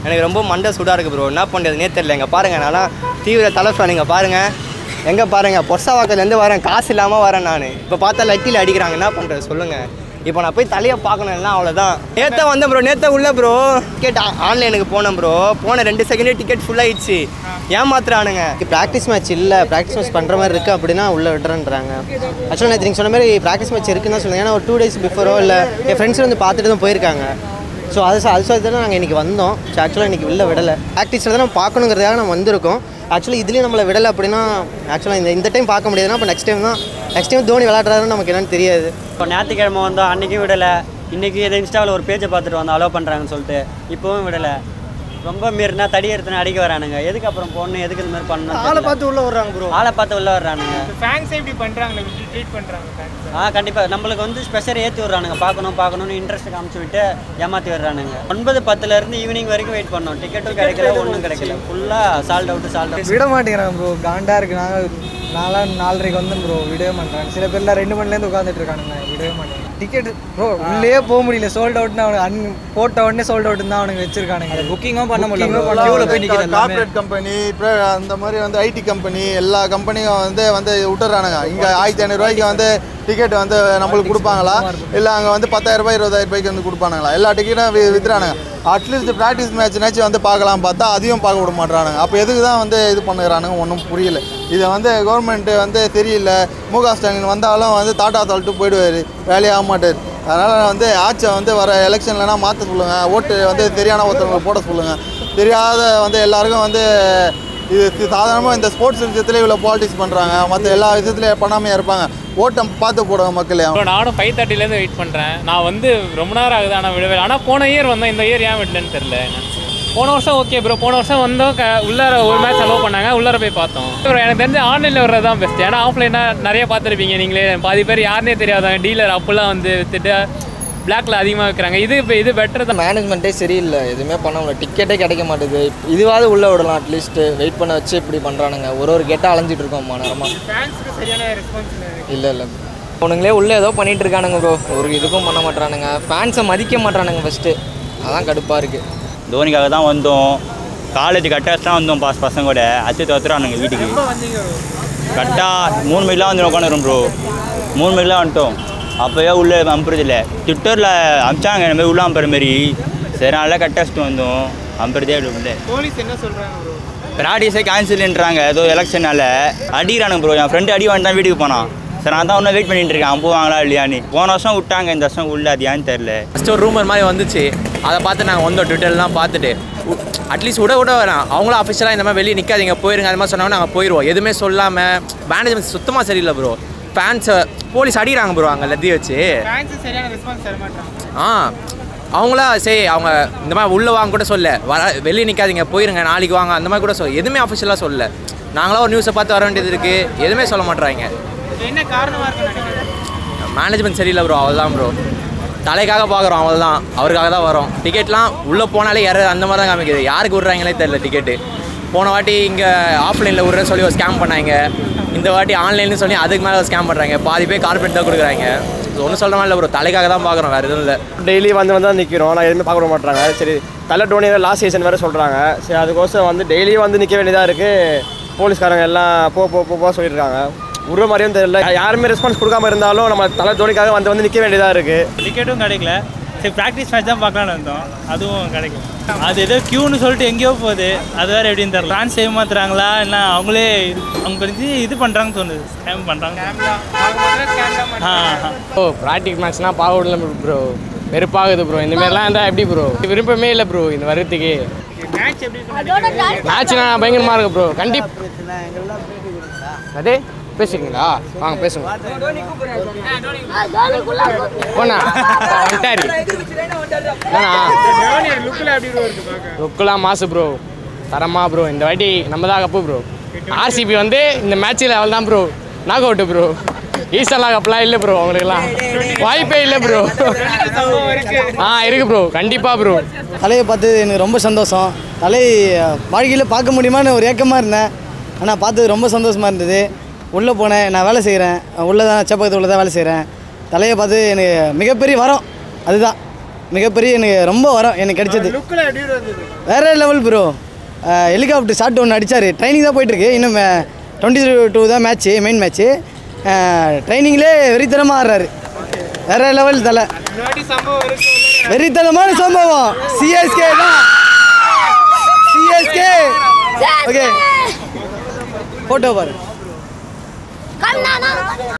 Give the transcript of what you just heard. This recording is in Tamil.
எனக்கு ரொம்ப மண்டை சூடாக இருக்குது ப்ரோ என்ன பண்ணுறதுனே தெரியல எங்கே பாருங்கள் நான்லாம் தீவிர தலை ஃபேன் இங்கே பாருங்கள் எங்கே பாருங்கள் பொர்சாவாக்கத்துலேருந்து வரேன் காசு இல்லாமல் வரேன் நான் இப்போ பார்த்தா லட்டியில் அடிக்கிறாங்க என்ன பண்ணுறது சொல்லுங்கள் இப்போ நான் போய் தலையை பார்க்கணும் எல்லாம் அவ்வளோதான் நேற்று வந்தேன் ப்ரோ நேற்று உள்ள ப்ரோ டிக்கெட் ஆன்லைனுக்கு போனேன் ப்ரோ போன ரெண்டு செகண்டே டிக்கெட் ஃபுல்லாகிடுச்சு ஏமாத்துறானுங்க ப்ராக்டிஸ் மேட்ச் இல்லை ப்ராக்டிஸ் மேட்ச் பண்ணுற மாதிரி இருக்குது அப்படின்னா உள்ளே விடுறேன்றாங்க ஆக்சுவலாக நேற்று நீங்கள் சொன்ன மாதிரி ப்ராக்டிஸ் மேட்ச் இருக்குன்னு தான் சொல்லுங்கள் ஏன்னா ஒரு டூ டேஸ் பிஃபோரோ இல்லை என் ஃப்ரெண்ட்ஸ் வந்து பார்த்துட்டு தான் போயிருக்காங்க ஸோ அது ச- அது சொல்லி தான் நாங்கள் இன்றைக்கி வந்தோம் ஸோ ஆக்சுவலாக இன்றைக்கி வெளில விடலை ப்ராக்டிஸில் தான் நம்ம பார்க்கணுங்கிறதுக்காக நம்ம வந்திருக்கோம் ஆக்சுவலி இதுலேயும் நம்மளை விடலை அப்படின்னா ஆக்சுவலாக இந்த இந்த டைம் பார்க்க முடியாதுன்னா அப்போ நெக்ஸ்ட் டைம் தான் நெக்ஸ்ட் டைம் தோனி விளையாடுறாருன்னு நமக்கு என்னன்னு தெரியாது இப்போ ஞாயிற்றுக்கிழமை வந்தோம் அன்றைக்கும் விடலை இன்றைக்கி இதை இன்ஸ்டாவில் ஒரு பேஜை பார்த்துட்டு வந்தோம் அலோவ் பண்ணுறாங்கன்னு சொல்லிட்டு இப்போவும் விடலை ரொம்ப மீறினா தடி எடுத்துன்னு அடிக்க வரானுங்க எதுக்கு அப்புறம் போடணும் எதுக்கு இந்த மாதிரி பண்ணணும் ஆளை பார்த்து உள்ள வர்றாங்க ப்ரோ ஆளை பார்த்து உள்ள வர்றானுங்க ஃபேன்ஸே இப்படி பண்ணுறாங்க இப்படி ட்ரீட் பண்ணுறாங்க ஃபேன்ஸ் ஆ கண்டிப்பாக நம்மளுக்கு வந்து ஸ்பெஷல் ஏற்றி விட்றானுங்க பார்க்கணும் பார்க்கணும்னு இன்ட்ரெஸ்ட் காமிச்சு விட்டு ஏமாற்றி வர்றானுங்க ஒன்பது பத்துலேருந்து ஈவினிங் வரைக்கும் வெயிட் பண்ணோம் டிக்கெட்டும் கிடைக்கல ஒன்றும் கிடைக்கல ஃபுல்லாக சால்ட் அவுட் சால்ட் அவுட் விட மாட்டேங்கிறாங்க ப்ரோ காண்டா இருக்கு நாங்கள் நாலாம் நாலரைக்கு வந்தோம் ப்ரோ விடவே மாட்டேறாங்க சில பேர்லாம் ரெண்டு மணிலேருந்து உட்காந்துட்டு இருக்கானுங்க விடவே மாட்டேங்க டிக்கெட் ப்ரோ உள்ளே போக முடியல சோல்ட் அவுட்னு அவனுக்கு அன் போட்ட உடனே சோல்ட் அவுட் தான் அவனுக்கு வச்சிருக்கானுங்க புக்கிங்கும் பண்ண முடியல கார்பரேட் கம்பெனி அந்த மாதிரி வந்து ஐடி கம்பெனி எல்லா கம்பெனியும் வந்து வந்து விட்டுறானுங்க இங்கே ஆயிரத்தி ஐநூறுரூவாய்க்கு வந்து டிக்கெட் வந்து நம்மளுக்கு கொடுப்பாங்களா இல்லை அங்கே வந்து பத்தாயிரம் ரூபாய் இருபதாயிரம் ரூபாய்க்கு வந்து கொடுப்பானுங்களா எல்லா டிக்கெட்டும் வி வித்துறானுங்க அட்லீஸ்ட் ப்ராக்டிஸ் மேட்ச்னாச்சும் வந்து பார்க்கலாம் பார்த்தா அதையும் பார்க்க விட மாட்றானுங்க அப்போ எதுக்கு தான் வந்து இது பண்ணுறானுங்க ஒன்றும் புரியல இதை வந்து கவர்மெண்ட்டு வந்து தெரியல மு க ஸ்டாலின் வந்தாலும் வந்து தாட்டா தள்ளிட்டு போயிடுவார் வேலையாக மாட்டார் அதனால் வந்து ஆட்சியை வந்து வர எலெக்ஷன்லனா மாற்ற சொல்லுங்கள் ஓட்டு வந்து தெரியாத ஒருத்தவங்களுக்கு போட சொல்லுங்கள் தெரியாத வந்து எல்லாருக்கும் வந்து இது சாதாரணமாக இந்த ஸ்போர்ட்ஸ் விஷயத்துல இவ்வளோ பாலிடிக்ஸ் பண்ணுறாங்க மற்ற எல்லா விஷயத்துலையும் பண்ணாமையாக இருப்பாங்க ஓட்டம் பார்த்து போடுவாங்க மக்களே ப்ரோ நானும் ஃபைவ் தேர்ட்டிலேருந்து வெயிட் பண்ணுறேன் நான் வந்து ரொம்ப நேரம் ஆகுது ஆனால் விடவே ஆனால் போன இயர் வந்தேன் இந்த இயர் ஏன் விடலன்னு தெரில போன வருஷம் ஓகே ப்ரோ போன வருஷம் வந்தோம் க உள்ளார ஒரு மேட்ச் அலோவ் பண்ணாங்க உள்ளார போய் பார்த்தோம் ப்ரோ எனக்கு தெரிஞ்சு ஆன்லைனில் வர்றது தான் பெஸ்ட் ஏன்னா ஆஃப்லைனாக நிறைய பார்த்துருப்பீங்க நீங்களே பாதி பேர் யாருனே தெரியாதாங்க டீலர் அப்போல்லாம் வந்து வித்துட்டு பிளாக்ல அதிகமாக விற்கிறாங்க இது இப்போ இது பெட்டர் தான் மேனேஜ்மெண்ட்டே சரியில்லை எதுவுமே பண்ண முடியல டிக்கெட்டே கிடைக்க மாட்டேது இதுவாவது உள்ளே விடலாம் அட்லீஸ்ட் வெயிட் பண்ண வச்சு இப்படி பண்ணுறானுங்க ஒரு ஒரு கேட்டாக அலைஞ்சிட்டு இருக்கோம் நேரமாக ஃபேன்ஸுக்கு சரியான ரெஸ்பான்ஸ் இல்லை இல்லை இல்லை அவனுங்களே உள்ளே ஏதோ பண்ணிட்டு இருக்கானுங்க ப்ரோ ஒரு இதுக்கும் பண்ண மாட்டானுங்க ஃபேன்ஸை மதிக்க மாட்டானுங்க ஃபஸ்ட்டு அதான் கடுப்பாக இருக்குது தோனிக்காக தான் வந்தோம் காலேஜ் கட்டாச்சு தான் வந்தோம் பாஸ் பசங்களோட அச்சு தோத்துறானுங்க வீட்டுக்கு கரெக்டாக மூணு மணிக்கெலாம் வந்து உட்காந்துரும் ப்ரோ மூணு மணிக்கெலாம் வந்துட்டோம் அப்போவே உள்ளே அனுப்புறது இல்லை ட்விட்டரில் அமிச்சாங்க இந்த மாதிரி உள்ள அனுப்புற மாரி சரி நல்லா கட்டாச்சிட்டு வந்தோம் அனுப்புறதே இல்லை போலீஸ் என்ன சொல்கிறாங்க ப்ரோ ப்ராக்டிஸே கேன்சல்ன்றாங்க ஏதோ எலெக்ஷனால அடிக்கிறானுங்க ப்ரோ என் ஃப்ரெண்டு அடி வாங்கிட்டு தான் வீட்டுக்கு போனான் சரி நான் தான் இன்னும் வெயிட் பண்ணிட்டு இருக்கேன் அவன் போவாங்களா இல்லையான்னு போன வருஷம் விட்டாங்க இந்த வருஷம் உள்ள அது ஏன்னு தெரில ஃபஸ்ட்டு ஒரு ரூமர் மாதிரி வந்துச்சு அதை பார்த்து நாங்கள் வந்தோம் ட்விட்டர்லாம் பார்த்துட்டு அட்லீஸ்ட் விட விட வேணாம் அவங்களும் அஃபிஷியலாக இந்த மாதிரி வெளியே நிற்காதீங்க போயிருங்க அது மாதிரி சொன்னாங்க நாங்கள் போயிடுவோம் எதுவுமே சொல்லாமல் மேனேஜ்மெண்ட் சுத்தமாக சரியில்லை ப்ரோ ஃபேன்ஸை போலீஸ் அடிக்கிறாங்க ப்ரோ அங்கே லத்தி வச்சு ஃபேன்ஸு சரியான ரெஸ்பான்ஸ் தர மாட்டாங்க ஆ அவங்களா சரி அவங்க இந்த மாதிரி உள்ளே வாங்க கூட சொல்ல வர வெளியே நிற்காதீங்க போயிருங்க நாளைக்கு வாங்க அந்த மாதிரி கூட சொல்ல எதுவுமே அஃபிஷியலாக சொல்ல நாங்களாம் ஒரு நியூஸை பார்த்து வர வேண்டியது இருக்குது எதுவுமே சொல்ல மாட்றாங்க இது என்ன காரணமாக இருக்குன்னு நினைக்கிறேன் மேனேஜ்மெண்ட் சரியில்லை ப்ரோ அவ்வளோதான் ப்ரோ தலைக்காக பார்க்குறோம் அவ்வளோதான் அவருக்காக தான் வரோம் டிக்கெட்லாம் உள்ளே போனாலே யாரு அந்த மாதிரி தான் காமிக்குது யாருக்கு விட்றாங்களே தெரில டிக்கெட்டு போன வாட்டி இங்கே ஆஃப்லைனில் விட்றேன்னு சொல்லி ஒரு ஸ்கேம் பண்ணாங்க இந்த வாட்டி ஆன்லைன்னு சொல்லி அதுக்கு மேலே ஸ்கேம் பண்ணுறாங்க பாதி பேர் கார்பரேட் தான் கொடுக்குறாங்க ஒன்றும் சொல்கிற மாதிரி இல்லை ப்ரோ தலைக்காக தான் பார்க்குறோம் வேறு எதுவும் இல்லை டெய்லி வந்து வந்து தான் நிற்கிறோம் நான் எதுவுமே பார்க்க விட மாட்டாங்க சரி தலை டோனி லாஸ்ட் சீசன் வேறு சொல்கிறாங்க சரி அதுக்கோசரம் வந்து டெய்லி வந்து நிற்க வேண்டியதாக இருக்குது போலீஸ்காரங்க எல்லாம் போ போ போ போ சொல்லியிருக்காங்க உருவ மாதிரியும் தெரியல யாருமே ரெஸ்பான்ஸ் கொடுக்காம இருந்தாலும் நம்ம தலை தோனிக்காக வந்து வந்து நிற்க வேண்டியதாக இருக்குது டிக்கெட்டும் கிடைக்கல சரி ப்ராக்டிஸ் மேட்ச் தான் பார்க்கலாம்னு வந்தோம் அதுவும் கிடைக்கல அது ஏதோ க்யூன்னு சொல்லிட்டு எங்கேயோ போகுது அது வேறு எப்படின்னு தெரியல ஃபேன்ஸ் ஏமாத்துறாங்களா இல்லை அவங்களே அவங்க தெரிஞ்சு இது பண்ணுறாங்கன்னு தோணுது ஸ்கேம் பண்ணுறாங்க ஆ ஆ. ஓ ப்ராக்டிக் மேட்ச்னால் பார்க்க விடல ப்ரோ வெறுப்பாகுது ப்ரோ இந்த மாதிரிலாம் இருந்தால் எப்படி ப்ரோ விருப்பமே இல்லை ப்ரோ இந்த வரத்துக்கு மேட்ச் எப்படி இருக்குன்னு மேட்ச்னா பயங்கரமாக இருக்கு ப்ரோ கண்டிப் அதே பேசுறீங்களா வாங்க பேசுங்க போண்ணா வந்துட்டாரு என்னண்ணா லுக்கில் எப்படி ப்ரோ இருக்கு பார்க்க லுக்கெலாம் மாசு ப்ரோ தரமா ப்ரோ இந்த வாட்டி நம்ம தான் கப்பு ப்ரோ ஆர்சிபி வந்து இந்த மேட்ச்சில் அவள் தான் ப்ரோ நாக் அவுட்டு ப்ரோ ஈஸ்டர்லாம் கப்லாம் இல்லை ப்ரோ அவங்களுக்குலாம் வாய்ப்பே இல்லை ப்ரோ ஆ இருக்கு ப்ரோ கண்டிப்பாக ப்ரோ தலையை பார்த்து எனக்கு ரொம்ப சந்தோஷம் தலை வாழ்க்கையில் பார்க்க முடியுமான்னு ஒரு ஏக்கமாக இருந்தேன் ஆனால் பார்த்தது ரொம்ப சந்தோஷமாக இருந்தது உள்ளே போனேன் நான் வேலை செய்கிறேன் உள்ளே தான் சேப்பகத்து உள்ளே தான் வேலை செய்கிறேன் தலையை பார்த்து எனக்கு மிகப்பெரிய வரம் அதுதான் மிகப்பெரிய எனக்கு ரொம்ப வரம் எனக்கு கிடைச்சது லுக்கில் எப்படி இருந்தது வேற லெவல் ப்ரோ ஹெலிகாப்டர் ஷாட் ஒன்று அடிச்சார் ட்ரைனிங் தான் போயிட்டுருக்கு இன்னும் டுவெண்ட்டி டூ தான் மேட்ச்சு மெயின் மேட்ச்சு ட்ரைனிங்லேயே வெறித்தனமாக ஆடுறாரு வேற லெவல் தலை இந்த வாட்டி சம்பவம் இருக்கு வெறித்தனமான சம்பவம் சிஎஸ்கே தான் சிஎஸ்கே ஓகே ஃபோட்டோ பாரு